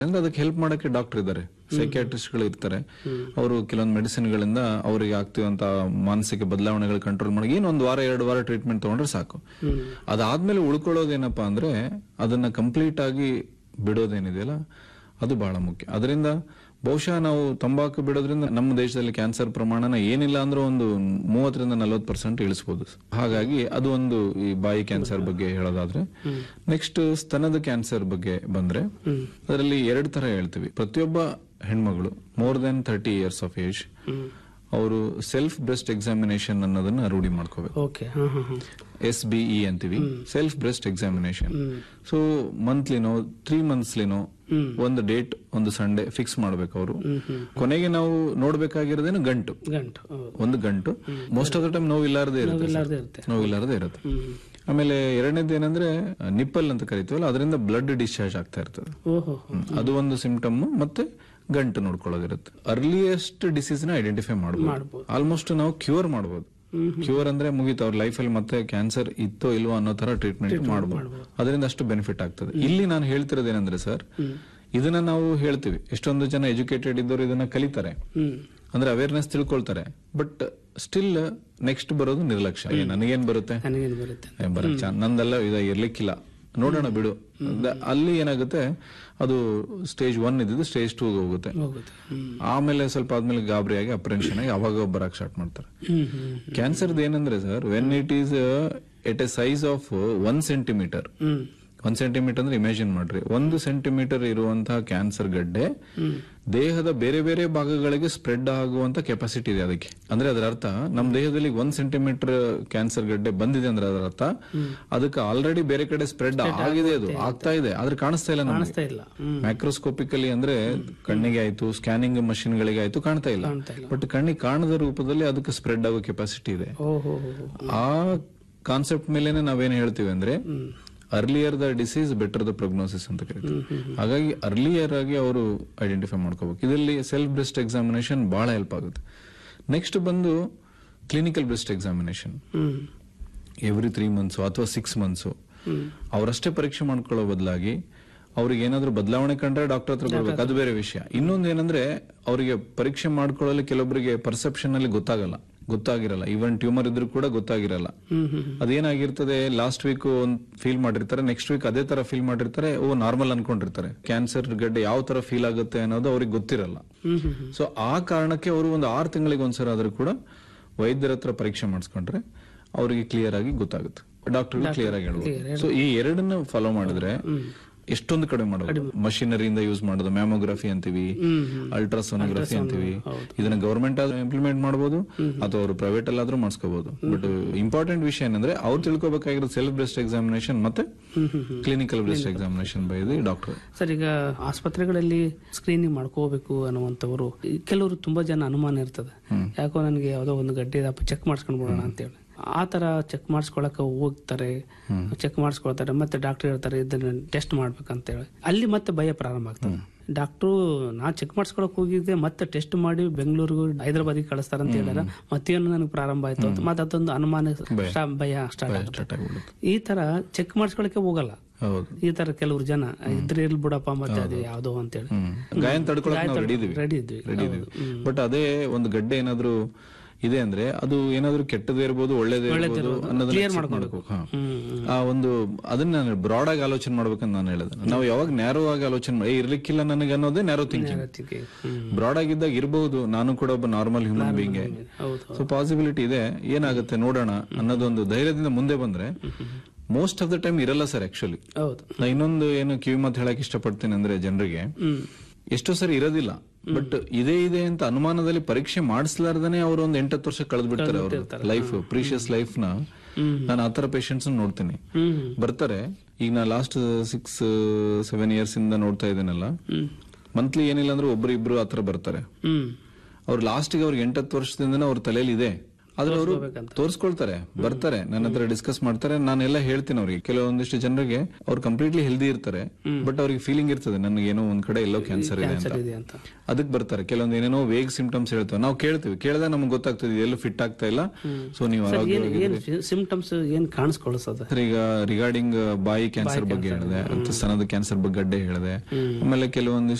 ಅಂದ್ರೆ ಅದಕ್ಕೆ ಹೆಲ್ಪ್ ಮಾಡಕ್ಕೆ ಡಾಕ್ಟರ್ ಇದ್ದಾರೆ ಸೈಕ್ಯಾಟ್ರಿಸ್ಟ್ಗಳು ಇರ್ತಾರೆ ಅವರು ಕೆಲವೊಂದು ಮೆಡಿಸಿನ್ ಗಳಿಂದ ಅವರಿಗೆ ಆಗ್ತಿರುವಂತ ಮಾನಸಿಕ ಬದಲಾವಣೆಗಳು ಕಂಟ್ರೋಲ್ ಮಾಡಿ ಏನು ಒಂದು ವಾರ ಎರಡು ವಾರ ಟ್ರೀಟ್ಮೆಂಟ್ ತಗೊಂಡ್ರೆ ಸಾಕು ಅದಾದ್ಮೇಲೆ ಉಳ್ಕೊಳ್ಳೋದೇನಪ್ಪಾ ಅಂದ್ರೆ ಅದನ್ನ ಕಂಪ್ಲೀಟ್ ಆಗಿ ಬಿಡೋದೇನಿದೆಯಲ್ಲ ಅದು ಬಹಳ ಮುಖ್ಯ ಅದರಿಂದ ಬಹುಶಃ ನಾವು ತಂಬಾಕು ಬಿಡೋದ್ರಿಂದ ನಮ್ಮ ದೇಶದಲ್ಲಿ ಕ್ಯಾನ್ಸರ್ ಪ್ರಮಾಣನ ಏನಿಲ್ಲ ಅಂದ್ರೆ ಒಂದು ಮೂವತ್ತರಿಂದ ನಲವತ್ತು ಪರ್ಸೆಂಟ್ ಇಳಿಸಬಹುದು ಹಾಗಾಗಿ ಅದು ಒಂದು ಈ ಬಾಯಿ ಕ್ಯಾನ್ಸರ್ ಬಗ್ಗೆ ಹೇಳೋದಾದ್ರೆ ನೆಕ್ಸ್ಟ್ ಸ್ತನದ ಕ್ಯಾನ್ಸರ್ ಬಗ್ಗೆ ಬಂದ್ರೆ ಅದರಲ್ಲಿ ಎರಡು ತರ ಹೇಳ್ತೀವಿ ಪ್ರತಿಯೊಬ್ಬ ಹೆಣ್ಮಗಳು more than thirty years of age ಅವರು ಸೆಲ್ಫ್ ಬ್ರೆಸ್ಟ್ ಎಕ್ಸಾಮಿನೇಷನ್ ಅನ್ನೋದನ್ನ ರೂಢಿ ಮಾಡ್ಕೋಬೇಕು ಓಕೆ ಹಾ ಹಾ ಹಾ ಎಸ್ ಬಿ ಇ ಅಂತೀವಿ ಸೆಲ್ಫ್ ಬ್ರೆಸ್ಟ್ ಎಕ್ಸಾಮಿನೇಷನ್ ಸೊ ಮಂತ್ಲಿನೋ ತ್ರೀ ಮಂತ್ಸ್ಲಿನೋ ಒಂದು ಡೇಟ್ ಒಂದು ಸಂಡೇ ಫಿಕ್ಸ್ ಮಾಡ್ಬೇಕು ಅವರು ಕೊನೆಗೆ ನಾವು ನೋಡ್ಬೇಕಾಗಿರೋದೇನು ಗಂಟು ಗಂಟು ಹೌದು. ಒಂದು ಗಂಟು ಮೋಸ್ಟ್ ಆಫ್ ದ ಟೈಮ್ ನೋವು ಇಲ್ಲಾರದೇ ಇರುತ್ತೆ ಇಲ್ಲಾರ್ದೆ ಇರುತ್ತೆ ನೋವು ಇಲ್ಲಾರದೇ ಇರುತ್ತೆ ಆಮೇಲೆ ಎರಡನೇದು ಏನಂದ್ರೆ ನಿಪ್ಪಲ್ ಅಂತ ಕರಿತೀವಲ್ಲ ಅದರಿಂದ ಬ್ಲಡ್ ಡಿಸ್ಚಾರ್ಜ್ ಆಗ್ತಾ ಇರ್ತದೆ ಓಹೋ ಹ್ಮ್. ಅದು ಒಂದು ಸಿಂಪ್ಟಮ್ ಮತ್ತೆ ಗಂಟು ನೋಡ್ಕೊಳ್ಳೋದಿರುತ್ತೆ ಅರ್ಲಿಯೆಸ್ಟ್ ಡಿಸೀಸ್ ನ ಐಡೆಂಟಿಫೈ ಮಾಡಬಹುದು ಮಾಡ್ಬೋದು. ಆಲ್ಮೋಸ್ಟ್ ನಾವು ಕ್ಯೂರ್ ಮಾಡಬಹುದು ಕ್ಯೂರ್ ಅಂದ್ರೆ ಮುಗೀತು ಅವ್ರ ಲೈಫ್ ಅಲ್ಲಿ ಮತ್ತೆ ಕ್ಯಾನ್ಸರ್ ಇತ್ತೋ ಇಲ್ವೋ ಅನ್ನೋ ತರ ಟ್ರೀಟ್ಮೆಂಟ್ ಮಾಡಬಹುದು ಅದರಿಂದ ಅಷ್ಟು ಬೆನಿಫಿಟ್ ಆಗ್ತದೆ ಇಲ್ಲಿ ನಾನು ಹೇಳ್ತಿರೋದು ಏನಂದ್ರೆ ಸರ್ ಇದನ್ನ ನಾವು ಹೇಳ್ತೀವಿ ಎಷ್ಟೊಂದು ಜನ ಎಜುಕೇಟೆಡ್ ಇದ್ದವರು ಇದನ್ನ ಕಲಿತಾರೆ ಹ್ಮ್ ಅಂದ್ರೆ ಅವೇರ್ನೆಸ್ ತಿಳ್ಕೊಳ್ತಾರೆ ಬಟ್ ಸ್ಟಿಲ್ ನೆಕ್ಸ್ಟ್ ಬರೋದು ನಿರ್ಲಕ್ಷ್ಯ ಏ, ನನಗೇನ್ ಬರುತ್ತೆ ನನಗೇನು ಬರುತ್ತೆ ಏ, ಬರಕ್ ಚಾ- ನಂದೆಲ್ಲ ಇದ ಇರ್ಲಿಕ್ಕಿಲ್ಲ ನೋಡೋಣ ಬಿಡು ದ- ಅಲ್ಲಿ ಏನಾಗುತ್ತೆ ಅದು ಸ್ಟೇಜ್ ಒನ್ ಇದ್ದಿದ್ದು ಸ್ಟೇಜ್ ಟೂ ಹೋಗುತ್ತೆ ಹೋಗುತ್ತೆ ಹ್ಮ್ ಆಮೇಲೆ ಸ್ವಲ್ಪ ಆದ್ಮೇಲೆ ಗಾಬರಿಯಾಗಿ ಅಪ್ರೆನ್ಷನ್ ಆಗಿ ಅವಾಗ ಬರಕ್ ಸ್ಟಾರ್ಟ್ ಮಾಡ್ತಾರೆ ಹ್ಮ್ ಹ್ಮ್ ಕ್ಯಾನ್ಸರ್ ಏನಂದ್ರೆ sir when it is at a size of one centimetre ಹ್ಮ್ ಒಂದ್ ಸೆಂಟಿಮೀಟರ್ ಅಂದ್ರೆ ಇಮ್ಯಾಜಿನ್ ಮಾಡ್ರಿ ಒಂದು ಸೆಂಟಿಮೀಟರ್ ಇರುವಂತಹ ಕ್ಯಾನ್ಸರ್ ಗಡ್ಡೆ ದೇಹದ ಬೇರೆ ಬೇರೆ ಭಾಗಗಳಿಗೆ ಸ್ಪ್ರೆಡ್ ಆಗುವಂತ ಕೆಪಾಸಿಟಿ ಇದೆ ಅದಕ್ಕೆ ಅಂದ್ರೆ ಅದರ ಅರ್ಥ ನಮ್ಮ ದೇಹದಲ್ಲಿ ಒಂದ್ ಸೆಂಟಿಮೀಟರ್ ಕ್ಯಾನ್ಸರ್ ಗಡ್ಡೆ ಬಂದಿದೆ ಅಂದ್ರೆ ಅದರ ಅರ್ಥ ಅದಕ್ಕೆ ಆಲ್ರೆಡಿ ಬೇರೆ ಕಡೆ ಸ್ಪ್ರೆಡ್ ಆಗಿದೆ ಅದು ಆಗ್ತಾ ಇದೆ ಆದ್ರೆ ಕಾಣಿಸ್ತಾ ಇಲ್ಲ ನಮ್ಗೆ ಕಾಣಿಸ್ತಾ ಇಲ್ಲ ಹ್ಮ್ ಮ್ಯಾಕ್ರೋಸ್ಕೋಪಿಕಲಿ ಅಂದ್ರೆ ಕಣ್ಣಿಗೆ ಆಯ್ತು ಸ್ಕ್ಯಾನಿಂಗ್ ಮಷಿನ್ ಗಳಿಗೆ ಆಯ್ತು ಕಾಣ್ತಾ ಇಲ್ಲ ಕಾಣ್ತಾ ಇಲ್ಲ ಬಟ್ ಕಣ್ಣಿಗೆ ಕಾಣದ ರೂಪದಲ್ಲಿ ಅದಕ್ಕೆ ಸ್ಪ್ರೆಡ್ ಆಗೋ ಕೆಪಾಸಿಟಿ ಇದೆ ಓಹೋ ಆ ಕಾನ್ಸೆಪ್ಟ್ ಮೇಲೆನೆ ನಾವೇನ್ ಹೇಳ್ತೀವಿ ಅಂದ್ರೆ earlier the disease better the prognosis ಅಂತ ಕರಿತೀವಿ ಹಾಗಾಗಿ ಅರ್ಲಿಯರ್ ಆಗಿ ಅವರು ಐಡೆಂಟಿಫೈ ಮಾಡ್ಕೋಬೇಕು ಇದರಲ್ಲಿ ಸೆಲ್ಫ್ ಬ್ರೆಸ್ಟ್ ಎಕ್ಸಾಮಿನೇಷನ್ ಬಹಳ ಹೆಲ್ಪ್ ಆಗುತ್ತೆ ನೆಕ್ಸ್ಟ್ ಬಂದು ಕ್ಲಿನಿಕಲ್ ಬ್ರೆಸ್ಟ್ ಎಕ್ಸಾಮಿನೇಷನ್ ಹ್ಮ್ ಎವ್ರಿ ತ್ರೀ ಮಂತ್ಸ್ ಅಥವಾ ಸಿಕ್ಸ್ ಮಂತ್ಸ್ ಅವರಷ್ಟೇ ಪರೀಕ್ಷೆ ಮಾಡ್ಕೊಳ್ಳೋ ಬದಲಾಗಿ ಅವ್ರಿಗೆ ಏನಾದ್ರೂ ಬದಲಾವಣೆ ಕಂಡ್ರೆ ಡಾಕ್ಟರ್ ಹತ್ರ ಬರ್ಬೇಕು ಅದು ಬೇರೆ ವಿಷಯ ಇನ್ನೊಂದು ಏನಂದ್ರೆ ಅವರಿಗೆ ಪರೀಕ್ಷೆ ಮಾಡ್ಕೊಳ್ಳಲು ಕೆಲವೊಬ್ಬರಿಗೆ ಪರ್ಸೆಪ್ಷನ್ ಅಲ್ಲಿ ಗೊತ್ತಾಗಲ್ಲ ಗೊತ್ತಾಗಿರಲ್ಲ ಈವನ್ ಟ್ಯೂಮರ್ ಇದ್ರೂ ಕೂಡ ಗೊತ್ತಾಗಿರಲ್ಲ ಹ್ಮ್ ಹ್ಮ್ ಅದೇನಾಗಿರ್ತದೆ ಲಾಸ್ಟ್ ವೀಕ್ ಒಂದ್ ಫೀಲ್ ಮಾಡಿರ್ತಾರೆ ನೆಕ್ಸ್ಟ್ ವೀಕ್ ಅದೇ ತರ ಫೀಲ್ ಮಾಡಿರ್ತಾರೆ ಓ ನಾರ್ಮಲ್ ಅನ್ಕೊಂಡಿರ್ತಾರೆ ಕ್ಯಾನ್ಸರ್ ಗಡ್ಡೆ ಯಾವ ತರ ಫೀಲ್ ಆಗುತ್ತೆ ಅನ್ನೋದು ಅವ್ರಿಗೆ ಗೊತ್ತಿರಲ್ಲ ಹ್ಮ್ ಹ್ಮ್ ಸೊ ಆ ಕಾರಣಕ್ಕೆ ಅವರು ಒಂದು ಆರು ತಿಂಗಳಿಗೆ ಒಂದ್ಸಲ ಆದ್ರೂ ಕೂಡ ವೈದ್ಯರ ಹತ್ರ ಪರೀಕ್ಷೆ ಮಾಡಿಸ್ಕೊಂಡ್ರೆ ಅವರಿಗೆ ಕ್ಲಿಯರ್ ಆಗಿ ಗೊತ್ತಾಗುತ್ತೆ ಡಾಕ್ಟರ್ ಕ್ಲಿಯರ್ ಆಗಿ ಹೇಳ್ಬೋದು ಸೊ ಈ ಎರಡನ್ನ ಫಾಲೋ ಮಾಡಿದ್ರೆ ಎಷ್ಟೊಂದು ಕಡಿಮೆ ಮಾಡೋದು ಮಷಿನರಿಯಿಂದ ಯೂಸ್ ಮಾಡೋದು ಮ್ಯಾಮೋಗ್ರಫಿ ಅಂತೀವಿ ಅಲ್ಟ್ರಾಸೋನೋಗ್ರಫಿ ಅಂತೀವಿ ಇದನ್ನ ಗವರ್ಮೆಂಟ್ ಆದ್ರೂ ಇಂಪ್ಲಿಮೆಂಟ್ ಮಾಡಬಹುದು ಅಥವಾ ಅವರು ಪ್ರೈವೇಟ್ ಅಲ್ಲಾದ್ರೂ ಮಾಡಿಸ್ಕೋಬಹುದು ಬಟ್ ಇಂಪಾರ್ಟೆಂಟ್ ವಿಷಯ ಏನಂದ್ರೆ ಅವ್ರು ತಿಳ್ಕೊಬೇಕಾಗಿರೋದು ಸೆಲ್ಫ್ ಬ್ರೆಸ್ಟ್ ಎಕ್ಸಾಮಿನೇಷನ್ ಮತ್ತೆ clinical breast examination by the doctor sir ಈಗ ಆಸ್ಪತ್ರೆಗಳಲ್ಲಿ ಸ್ಕ್ರೀನಿಂಗ್ ಮಾಡ್ಕೋಬೇಕು ಅನ್ನುವಂಥವ್ರು ಈ ಕೆಲವರು ತುಂಬಾ ಜನ ಅನುಮಾನ ಇರ್ತದೆ ಯಾಕೋ ನನಗೆ ಯಾವುದೋ ಒಂದು ಗಡ್ಡೆ ದಪ್ಪ ಚೆಕ್ ಮಾಡಿಸ್ಕೊಂಡು ಬಿಡೋಣ ಅಂತೇಳಿ ಆ ತರ ಚೆಕ್ ಮಾಡಿಸ್ಕೊಳಕ ಹೋಗ್ತಾರೆ ಚೆಕ್ ಮಾಡಿಸ್ಕೊಳ್ತಾರೆ ಮತ್ತೆ ಡಾಕ್ಟರ್ ಹೇಳ್ತಾರೆ ಇದನ್ನ ಟೆಸ್ಟ್ ಮಾಡ್ಬೇಕಂತೇಳಿ ಅಲ್ಲಿ ಮತ್ತೆ ಭಯ ಪ್ರಾರಂಭ ಆಗ್ತದೆ ಡಾಕ್ಟ್ರು ನಾ ಚೆಕ್ ಮಾಡಿಸ್ಕೊಳಕ್ ಹೋಗಿದ್ದೆ ಮತ್ತೆ ಟೆಸ್ಟ್ ಮಾಡಿ ಬೆಂಗಳೂರಿಗೂ ಹೈದರಾಬಾದಿಗೆ ಕಳಿಸ್ತಾರೆ ಅಂತ ಹೇಳಿದ್ರೆ ಮತ್ತೇನು ನನಗೆ ಪ್ರಾರಂಭ ಆಯ್ತು ಅಂತ ಮತ್ತೆ ಅದೊಂದು ಅನುಮಾನ ಸ್ಟಾ- ಭಯ ಸ್ಟಾರ್ಟ್ ಆಗುತ್ತೆ ಸ್ಟಾರ್ಟ್ ಆಗ್ಬಿಡುತ್ತೆ ಈ ತರ ಚೆಕ್ ಮಾಡಿಸ್ಕೊಳಕ್ಕೆ ಹೋಗಲ್ಲ ಹೌದು ಈ ತರ ಕೆಲವರು ಜನ ಇದ್ರೆ ಇರ್ಲಿ ಬಿಡಪ್ಪ ಮತ್ತೆ ಅದು ಯಾವ್ದೋ ಅಂತೇಳಿ ಹ್ಮ್. ಗಾಯನ ತಡ್ಕೊಳಕ್ ನಾವು ರೆಡಿ ಇದೀವಿ ರೆಡಿ ಇದ್ವಿ ರೆಡಿ ಇದೀವಿ ಬಟ್ ಅದೇ ಒಂದು ಗಡ್ಡೆ ಏನಾದ್ರೂ ಇದೆ ಅಂದ್ರೆ ಅದು ಏನಾದ್ರೂ ಕೆಟ್ಟದೇ ಇರ್ಬೋದು ಒಳ್ಳೇದೇ ಇರ್ಬೋದು ಅನ್ನೋದನ್ನ check ಮಾಡ್ಬೇಕು ಹಾ. ಆ ಒಂದು ಅದನ್ನ ನಾನು ಬ್ರಾಡ್ ಆಗಿ ಆಲೋಚನೆ ಮಾಡ್ಬೇಕಂತ ನಾನು ಹೇಳಿದೆ ನಾವು ಯಾವಾಗ ನ್ಯಾರೋ ಆಗಿ ಆಲೋಚನೆ ಮಾಡಿ "ಏ, ಇರ್ಲಿಕ್ಕಿಲ್ಲ ನನಗೆ ಅನ್ನೋದೇ ನ್ಯಾರೋ ಥಿಂಕಿಂಗ್ ಅದಕ್ಕೆ, ಹ್ಮ್. ಬ್ರಾಡ್ ಆಗಿದ್ದಾಗ ಇರ್ಬಹುದು ನಾನು ಕೂಡ ಒಬ್ಬ ನಾರ್ಮಲ್ ಹ್ಯೂಮನ್ ಬೀಯಿಂಗ್ ಹೌದು ಸೊ ಪಾಸಿಬಿಲಿಟಿ ಇದೆ ಏನಾಗುತ್ತೆ ನೋಡೋಣ ಅನ್ನೋದೊಂದು ಧೈರ್ಯದಿಂದ ಮುಂದೆ ಬಂದ್ರೆ ಮೋಸ್ಟ್ ಆಫ್ ದ ಟೈಮ್ ಇರಲ್ಲ ಸರ್ ಆಕ್ಚುಲಿ ಹೌದು ನಾ ಇನ್ನೊಂದು ಏನು ಕಿವಿ ಮಾತು ಹೇಳಕ್ ಇಷ್ಟಪಡ್ತೀನಿ ಅಂದ್ರೆ ಜನರಿಗೆ ಹ್ಮ್ ಎಷ್ಟೋ ಸರಿ ಇರೋದಿಲ್ಲ ಬಟ್ ಇದೇ ಇದೆ ಅಂತ ಅನುಮಾನದಲ್ಲಿ ಪರೀಕ್ಷೆ ಮಾಡಿಸ್ಲಾರ್ದನೆ ಅವ್ರು ಒಂದ್ ಎಂಟತ್ತು ವರ್ಷ ಕಳೆದು ಬಿಡ್ತಾರೆ ಅವ್ರ ಲೈಫ್ ಪ್ರೀಶಿಯಸ್ ಲೈಫ್ ನ ನಾನು ಆತರ ಪೇಷಂಟ್ಸ್ ನೋಡ್ತೀನಿ ಹ್ಮ್ ಬರ್ತಾರೆ ಈಗ ನಾ ಲಾಸ್ಟ್ ಸಿಕ್ಸ್ ಸೆವೆನ್ ಇಯರ್ಸ್ ಇಂದ ನೋಡ್ತಾ ಇದ್ದೇನಲ್ಲ ಮಂತ್ಲಿ ಏನಿಲ್ಲ ಅಂದ್ರೆ ಒಬ್ರು ಇಬ್ರು ಆತರ ಬರ್ತಾರೆ ಹ್ಮ್ ಅವ್ರು ಲಾಸ್ಟ್ಗೆ ಅವ್ರಿಗೆ ಎಂಟತ್ತು ವರ್ಷದಿಂದನೇ ಅವ್ರ ತಲೆಯಲ್ಲಿ ಇದೆ ಆದ್ರೆ ಅವರು ತೋರ್ಸ್ಕೋಬೇಕಂತ. ತೋರಿಸ್ಕೊಳ್ತಾರೆ ಬರ್ತಾರೆ ನನ್ನ ಹತ್ರ ಡಿಸ್ಕಸ್ ಮಾಡ್ತಾರೆ ನಾನೆಲ್ಲ ಹೇಳ್ತೀನಿ ಅವ್ರಿಗೆ ಕೆಲವೊಂದಿಷ್ಟು ಜನರಿಗೆ ಅವ್ರು ಕಂಪ್ಲೀಟ್ಲಿ ಹೆಲ್ದಿ ಇರ್ತಾರೆ ಬಟ್ ಅವ್ರಿಗೆ ಫೀಲಿಂಗ್ ಇರ್ತದೆ ನನಗೆ ಏನೋ ಒಂದ್ ಕಡೆ ಎಲ್ಲೋ ಕ್ಯಾನ್ಸರ್ ಇದೆ ಅಂತ ಇದೆ ಅಂತ ಅದಕ್ಕೆ ಬರ್ತಾರೆ ಕೆಲವೊಂದು ಏನೇನೋ ವೇಗ್ ಸಿಂಪ್ಟಮ್ಸ್ ಹೇಳ್ತೇವೆ ನಾವು ಕೇಳ್ತೀವಿ ಕೇಳಿದಾಗ ನಮ್ಗೆ ಗೊತ್ತಾಗ್ತದೆ ಎಲ್ಲೂ ಫಿಟ್ ಆಗ್ತಾ ಇಲ್ಲ ಸೊ ನೀವು ಏನ್ ಆರೋಗ್ಯವಾಗಿ ಏನ್ ಸಿಂಪ್ಟಮ್ಸ್ ಏನ್ ಕಾಣಿಸ್ಕೊಳಿಸೋದು ಸರ್, ಈಗ ರಿಗಾರ್ಡಿಂಗ್ ಬಾಯಿ ಕ್ಯಾನ್ಸರ್ ಬಗ್ಗೆ ಹೇಳಿದೆ ಅಂತ ಸ್ತನದ ಕ್ಯಾನ್ಸರ್ ಬಗ್ಗೆ ಗಡ್ಡೆ ಹೇಳಿದೆ ಆಮೇಲೆ ಕೆಲವೊಂದಿಷ್ಟು